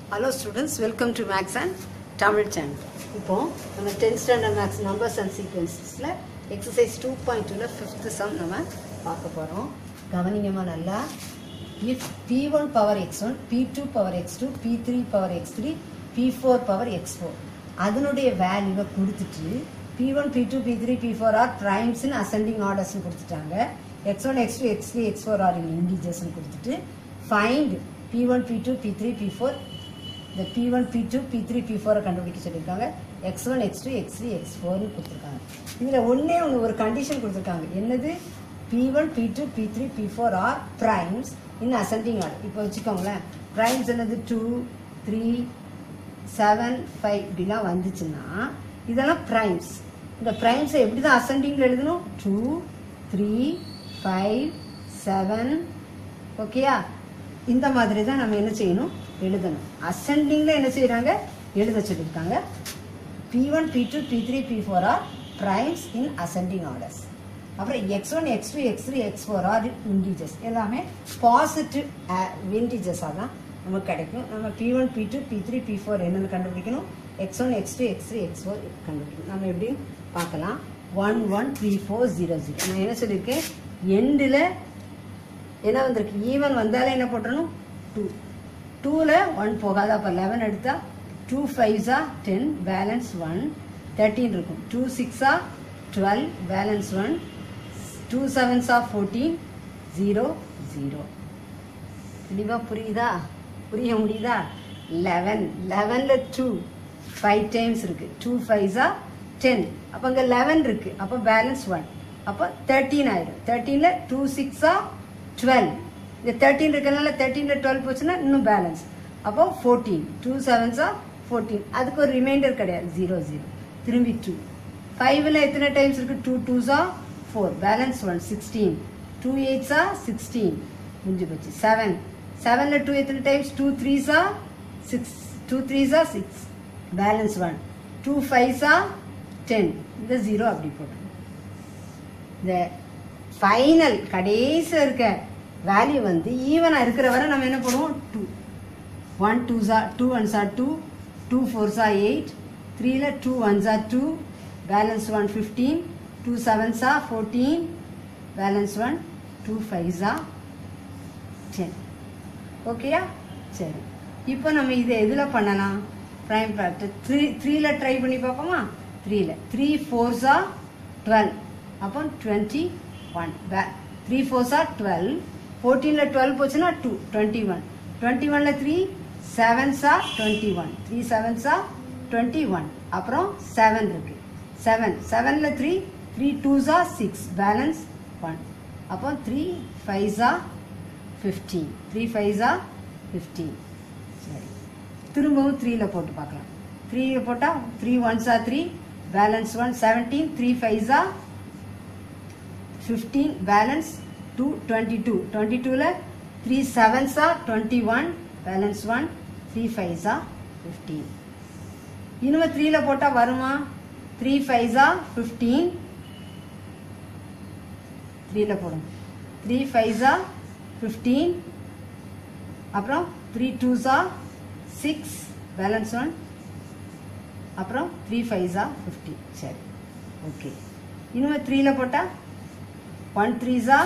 hello students welcome to maths and Tamil channel இப்போ நம்ம tenth standard maths numbers and சீக்வன்சஸில் exercise two point டூவில் fifth sum நம்ம பார்க்க போகிறோம் கவனிங்கம்மா நல்லா if p one power x one p two power x two p three power x three p four power x four அதனுடைய வேல்யூவை கொடுத்துட்டு p one p two p three p four are ப்ரைம்ஸ்னு ascending ஆர்டர்ஸ்னு கொடுத்துட்டாங்க x one x two x three x four are in இண்டிஜர்ஸ்னு கொடுத்துட்டு find p one p two p three p four இந்த p one p two p three p ஃபோரை கண்டுபிடிக்க சொல்லியிருக்காங்க x one x two x three x ஃபோர்னு கொடுத்துருக்காங்க இதில் ஒன்றே ஒன்று ஒரு கண்டிஷன் கொடுத்துருக்காங்க என்னது p one p two p three p four are primes in ascending order இப்போ வச்சுக்கோங்களேன் ப்ரைம்ஸ் என்னது டூ த்ரீ செவன் ஃபைவ் இப்படிலாம் வந்துச்சுன்னா இதெல்லாம் ப்ரைம்ஸ் இந்த ப்ரைம்ஸை எப்படி தான் அசெண்டிங்கில் எழுதணும் டூ த்ரீ ஃபைவ் செவன் ஓகேயா இந்த மாதிரி தான் நம்ம என்ன செய்யணும் எழுதணும் அசெண்டிங்கில் என்ன செய்கிறாங்க எழுத சொல்லியிருக்காங்க p one p two p three p four are primes in ascending orders அப்புறம் x one x two x three x four are integers எல்லாமே பாசிட்டிவ் இன்டிஜர்ஸாக தான் நமக்கு கிடைக்கும் நம்ம p one p two p three p four என்னென்னு கண்டுபிடிக்கணும் x one x two x three x four கண்டுபிடிக்கணும் நம்ம எப்படியும் பார்க்கலாம் one one three four zero zero நான் என்ன சொல்லியிருக்கேன் எண்டில் என்ன வந்திருக்கு ஈவன் வந்தாலே என்ன போட்டுறணும் டூ டூவில் ஒன் போகாது அப்போ லெவன் எடுத்தா டூ ஃபைவ்ஸா டென் பேலன்ஸ் ஒன் தேர்ட்டீன் இருக்கும் டூ சிக்ஸா டுவெல் பேலன்ஸ் ஒன் டூ செவன்ஸா ஃபோர்டீன் ஜீரோ ஜீரோ தெளிவாக புரியுதா புரிய முடியுதா லெவன் லெவனில் டூ ஃபைவ் டைம்ஸ் இருக்குது டூ ஃபைவ்ஸா டென் அப்போ இங்கே லெவன் இருக்குது அப்போ பேலன்ஸ் ஒன் அப்போ தேர்ட்டீன் ஆயிடும் தேர்ட்டீனில் டூ சிக்ஸா டுவெல் இந்த தேர்ட்டீன் இருக்கிறதுனால தேர்ட்டீனில் டுவெல் போச்சுன்னா இன்னும் பேலன்ஸ் அப்போ ஃபோர்டீன் டூ செவன்ஸா ஃபோர்டீன் அதுக்கு ஒரு ரிமைண்டர் கிடையாது ஜீரோ ஜீரோ திரும்பி டூ ஃபைவ்ல எத்தனை டைம்ஸ் இருக்குது டூ டூஸா four balance one sixteen two எயிட்ஸா சிக்ஸ்டீன் முடிஞ்சு போச்சு செவன் செவனில் டூ எத்தனை டைம்ஸ் டூ த்ரீஸா சிக்ஸ் டூ த்ரீஸா சிக்ஸ் பேலன்ஸ் ஒன் டூ ஃபைவ்ஸா டென் இந்த ஜீரோ அப்படி போட்டோம் இந்த ஃபைனல் கடைசியில் இருக்க வேல்யூ வந்து ஈவனாக இருக்கிற வரை நம்ம என்ன பண்ணுவோம் டூ ஒன் டூ ஜா டூ ஒன் ஜா டூ டூ ஃபோர் ஜா எயிட் த்ரீல டூ ஒன் ஜா two balance one fifteen two seven ஜா fourteen balance one two five ஜா டென் ஓகேயா சரி இப்போ நம்ம இதை எதில் பண்ணலாம் ப்ரைம் ஃபேக்டர் த்ரீ த்ரீல ட்ரை பண்ணி பார்ப்போமா த்ரீல த்ரீ ஃபோர்ஸா டுவெல் அப்போ டுவெண்ட்டி ஒன் பே த்ரீ ஃபோர்ஸா டுவெல் ஃபோர்டீனில் டுவெல் போச்சுன்னா டூ டுவெண்ட்டி ஒன் டுவெண்ட்டி ஒனில் த்ரீ செவன்ஸா டுவெண்ட்டி ஒன் த்ரீ செவன்ஸா டுவெண்ட்டி ஒன் அப்புறம் செவன் இருக்கு செவன் செவனில் த்ரீ த்ரீ டூஸா சிக்ஸ் பேலன்ஸ் ஒன் அப்போ த்ரீ ஃபைவ்ஸா ஃபிஃப்டீன் த்ரீ ஃபைவ்ஸா ஃபிஃப்டீன் சரி திரும்பவும் த்ரீல போட்டு பார்க்கலாம் த்ரீல போட்டால் த்ரீ ஒன்ஸா three balance one seventeen three ஃபைவ்ஸா fifteen balance two twenty two twenty டூவில் த்ரீ செவன்ஸா twenty one balance one three ஃபைவ்ஸா ஃபிஃப்டீன் இனிமே த்ரீல போட்டால் வருமா த்ரீ ஃபைவ்ஸா ஃபிஃப்டீன் த்ரீல போடும் த்ரீ ஃபைவ்ஸா ஃபிஃப்டீன் அப்புறம் த்ரீ டூஸா சிக்ஸ் பேலன்ஸ் ஒன் அப்புறம் த்ரீ ஃபைவ்ஸா ஃபிஃப்டீன் சரி ஓகே இனிமே த்ரீல போட்டால் ஒன் த்ரீஸா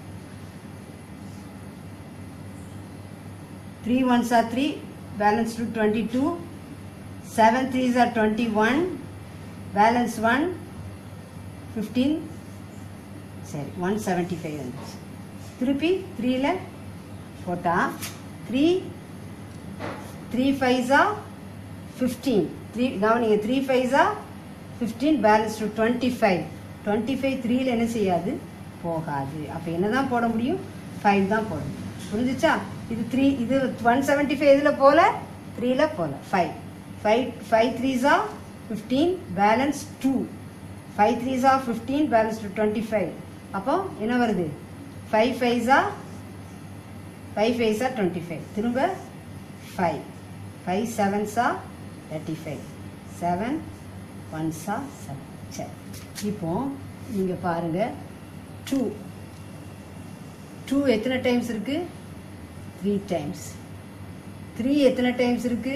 த்ரீ ஒன்ஸா three balance two twenty two seven த்ரீஸா twenty one balance one fifteen சரி ஒன் செவன்ட்டி ஃபைவ் வந்துச்சு திருப்பி த்ரீல போட்டால் த்ரீ த்ரீ ஃபைவ்ஸா ஃபிஃப்டீன் த்ரீ கவனிங்க த்ரீ ஃபைவ்ஸா fifteen balance two twenty five twenty five த்ரீல என்ன செய்யாது போகாது அப்போ என்ன தான் போட முடியும் ஃபைவ் தான் போட முடியும் புரிஞ்சிச்சா இது த்ரீ இது ஒன் செவன்ட்டி ஃபைவ் இதில் போல த்ரீல போல ஃபைவ் ஃபைவ் ஃபைவ் த்ரீஸா ஃபிஃப்டீன் பேலன்ஸ் டூ ஃபைவ் த்ரீஸா fifteen balance two twenty five அப்போ என்ன வருது ஃபைவ் ஃபைவ்ஸா ஃபைவ் ஃபைவ்ஸா டுவெண்ட்டி ஃபைவ் திரும்ப ஃபைவ் ஃபைவ் செவன்ஸா தேர்ட்டி ஃபைவ் செவன் ஒன்ஸா செவன் சரி இப்போ நீங்கள் பாருங்கள் டூ டூ எத்தனை டைம்ஸ் இருக்குது த்ரீ டைம்ஸ் த்ரீ எத்தனை டைம்ஸ் இருக்கு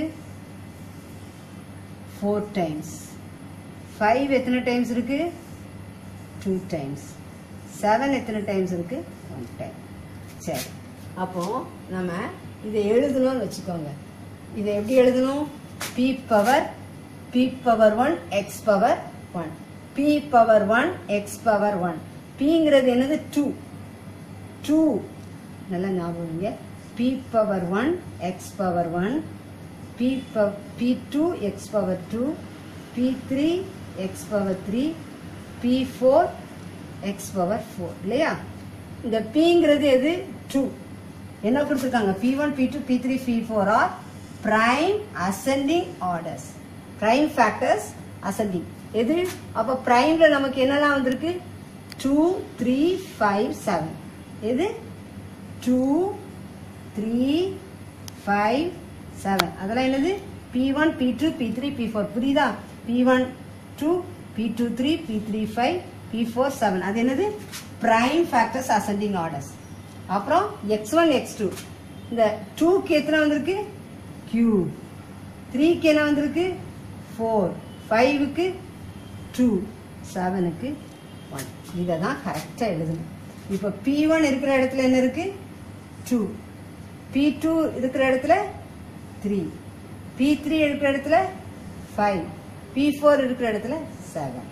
ஃபோர் டைம்ஸ் ஃபைவ் எத்தனை டைம்ஸ் இருக்கு டூ டைம்ஸ் செவன் எத்தனை டைம்ஸ் இருக்கு ஒன் டைம் சரி அப்போ நம்ம இதை எழுதணும்னு வச்சுக்கோங்க இதை எப்படி எழுதணும் p power p power one x power one p power one x power one பிங்கிறது என்னது டூ டூ நல்லா ஞாபகம் p power one x power one p p two x power two p three x power three p four x power four இல்லையா இந்த பிங்கிறது எது two என்ன கொடுத்துருக்காங்க p one p two p three p four are prime ascending orders prime factors ascending எது அப்போ பிரைம்ல நமக்கு என்னெல்லாம் வந்திருக்கு டூ த்ரீ ஃபைவ் செவன் எது டூ த்ரீ ஃபைவ் செவன் அதெல்லாம் என்னது p one p two p three p four புரியுதா p one two p two three p three five p four seven அது என்னது பிரைம் ஃபேக்டர்ஸ் அசெண்டிங் ஆர்டர்ஸ் அப்புறம் x one x two இந்த டூக்கு எத்தனை வந்திருக்கு கியூ த்ரீக்கு என்ன வந்திருக்கு ஃபோர் ஃபைவுக்கு டூ செவனுக்கு ஒன் இதை தான் கரெக்டாக எழுதணும் இப்போ பி ஒன் இருக்கிற இடத்துல என்ன இருக்கு டூ பி டூ இருக்கிற இடத்துல த்ரீ பி த்ரீ இருக்கிற இடத்துல ஃபைவ் பி ஃபோர் இருக்கிற இடத்துல செவன்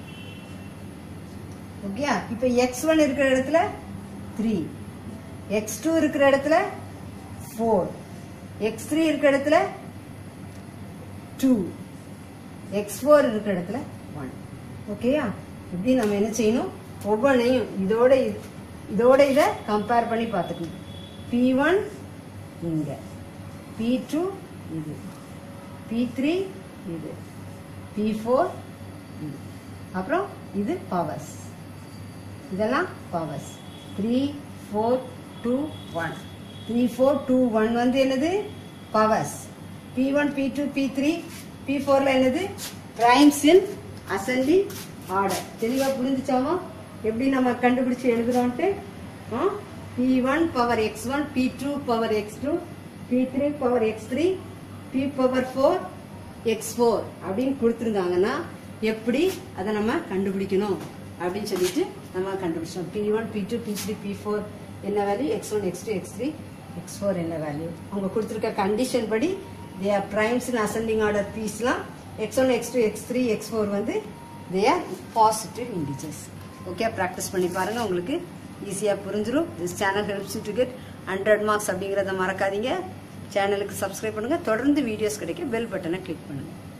ஓகே இப்போ எக்ஸ் ஒன் இருக்கிற இடத்துல த்ரீ எக்ஸ் டூ இருக்கிற இடத்துல ஃபோர் எக்ஸ் த்ரீ இருக்கிற இடத்துல டூ எக்ஸ் ஃபோர் இருக்கிற இடத்துல ஒன் ஓகேயா இப்படி நம்ம என்ன செய்யணும் ஒவ்வொன்றையும் இதோட இது- இதோட இதை கம்பேர் பண்ணி பார்த்துக்கணும் பி ஒன் இங்கே பி டூ இது பி த்ரீ இது பி ஃபோர் இது அப்புறம் இது பவர்ஸ் இதெல்லாம் powers three four two one three four two one வந்து என்னது powers p one p two p three p ஃபோரில் என்னது ப்ரைம்ஸ் இன் அசெண்டிங் ஆர்டர் தெளிவாக புரிஞ்சுச்சாமா எப்படி நம்ம கண்டுபிடிச்சு எழுதுறோன்ட்டு p one power x one p two power x two p three power x three p power four x four அப்படின்னு கொடுத்துருந்தாங்கன்னா எப்படி அதை நம்ம கண்டுபிடிக்கணும் அப்படின்னு சொல்லிட்டு நம்ம கண்டுபிடிச்சோம் p one p two p three p four என்ன value x one x two x three x four என்ன வேல்யூ அவங்க கொடுத்துருக்க கண்டிஷன் படி they are primes in ascending order பீஸ்லாம் x one x two x three x four வந்து they are positive integers okay practice பண்ணி பாருங்க உங்களுக்கு ஈஸியாக புரிஞ்சிடும் this channel helps to get hundred marks அப்படிங்கிறத மறக்காதீங்க சேனலுக்கு சப்ஸ்கிரைப் பண்ணுங்க தொடர்ந்து வீடியோஸ் கிடைக்க பெல் பட்டனை கிளிக் பண்ணுங்க